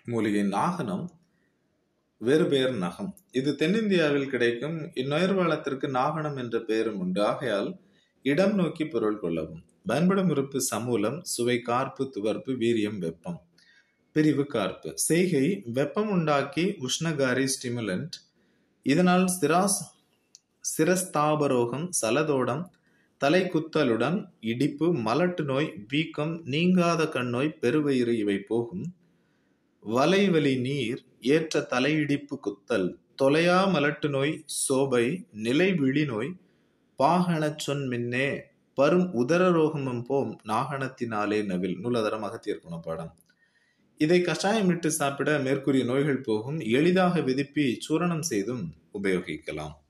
மூலிகை நாகனம் வேறு பெயர் நகம் இது தென்னிந்தியாவில் கிடைக்கும் இந்நுயர்வாளத்திற்கு நாகனம் என்ற பெயரும் உண்டு ஆகையால் இடம் நோக்கி பொருள் கொள்ளவும் பயன்படும் உறுப்பு சமூலம் சுவை கார்ப்பு துவர்ப்பு வீரியம் வெப்பம் பிரிவு கார்ப்பு செய்கை வெப்பம் உண்டாக்கி உஷ்ணகாரி ஸ்டிமுலண்ட் இதனால் சிராஸ் சிரஸ்தாபரோகம் சலதோடம் தலை குத்தலுடன் இடிப்பு மலட்டு நோய் வீக்கம் நீங்காத கண்ணோய் பெருவயிறு இவை போகும் வலைவலி நீர் ஏற்ற தலையிடிப்பு குத்தல் தொலையா மலட்டு நோய் சோபை நிலை விழி நோய் பாகனச் சொன் மின்னே பரும் உதர ரோகமும் போம் நாகனத்தினாலே நவில் நூலதரம் அகத்தியர் குணப்பாடம் இதை கஷாயமிட்டு சாப்பிட மேற்கூறிய நோய்கள் போகும் எளிதாக விதிப்பி சூரணம் செய்தும் உபயோகிக்கலாம்